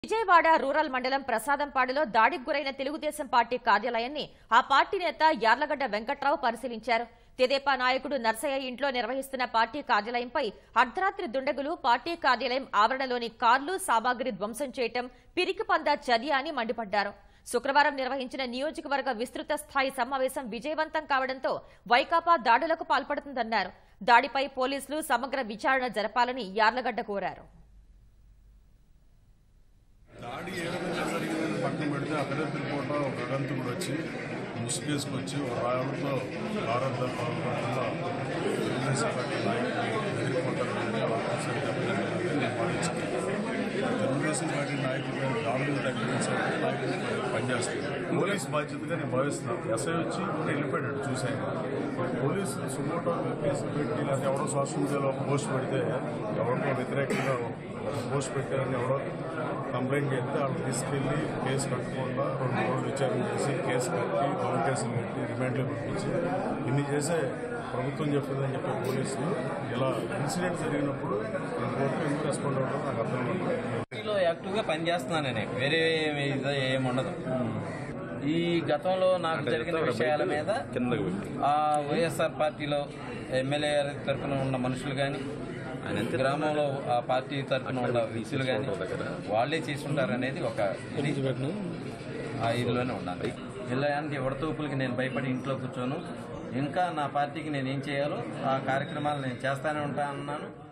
Vijayawada rural మండలం ప్రసాదంపాడులో దాడికి గురైన తెలుగుదేశం పార్టీ కార్యాలయాన్ని ఆ పార్టీ నేత యార్లగడ్డ వెంకట్రావు పరిశీలించారు తెదేపా నాయకుడు నర్సయ్య ఇంట్లో నిర్వహిస్తున్న పార్టీ కార్యాలయంపై అర్ధరాత్రి దుండగులు పార్టీ కార్యాలయం ఆవరణలోని కార్లు సామాగ్రి ధ్వంసం చేయటం పిరికిపంద చర్య అని మండిపడ్డారు శుక్రవారం నిర్వహించిన నియోజకవర్గ విస్తృత స్థాయి సమావేశం విజయవంతం కావడంతో వైకాపా దాడులకు పాల్పడుతుందన్నారు దాడిపై పోలీసులు సమగ్ర విచారణ జరపాలని యార్లగడ్డ కోరారు దాడి ఏ విధంగా జరిగిందని పక్కన పెడితే అర్ధరాత్రి పూట ఒక అగంతకుడు వచ్చి ముసుగేసుకొచ్చి ఒక రాళ్ళతో ఆరాధన పాల్గొనకుండా తెలుగుదేశం పార్టీ నాయకులు ఎదుర్కొంటారని ఒకసారి దెబ్బతిన్నారని నేను భావించాను తెలుగుదేశం పార్టీ నాయకులు దాడులు తగ్గించాలని నాయకులు పనిచేస్తారు పోలీస్ బాధ్యతగా నేను భావిస్తున్నాను ఎస్ఐ వచ్చి వెళ్ళిపోయాడు చూశాను పోలీసు సుమోటో కేసు పెట్టి లేకపోతే ఎవడో సోషల్ మీడియాలో ఒక పోస్ట్ పెడితే ఎవరికో వ్యతిరేకంగా ఒక పోస్ట్ పెట్టారని ఎవడో కంప్లైంట్ చేస్తే వాళ్ళు తీసుకెళ్లి కేసు కట్టకుండా రెండు రోజులు విచారణ చేసి కేసు కట్టి దొంగ కేసులు కట్టి రిమాండ్లో పంపించి ఇన్ని చేసే ప్రభుత్వం చెప్తుందని చెప్పే పోలీసులు ఇలా ఇన్సిడెంట్ జరిగినప్పుడు నేను కోర్టు ఎందుకు రెస్పాండ్ అవ్వడం నాకు అర్థం కాదు పార్టీలో యాక్టివ్గా పనిచేస్తున్నాను నేను వేరే ఇది ఏముండదు ఈ గతంలో నాకు జరిగిన విషయాల మీద ఆ వైఎస్ఆర్ పార్టీలో ఎమ్మెల్యే తరఫున ఉన్న మనుషులు కానీ గ్రామంలో ఆ పార్టీ తరఫున ఉన్న వ్యక్తులు కానీ వాళ్ళే చేసుకుంటారు అనేది ఒక ఇది. ఆ ఇదిలోనే ఉండాలి ఇలాంటి ఎవడతూపులకి నేను భయపడి ఇంట్లో కూర్చోను ఇంకా నా పార్టీకి నేను ఏం చేయాలో ఆ కార్యక్రమాలు నేను చేస్తానే ఉంటా అన్నాను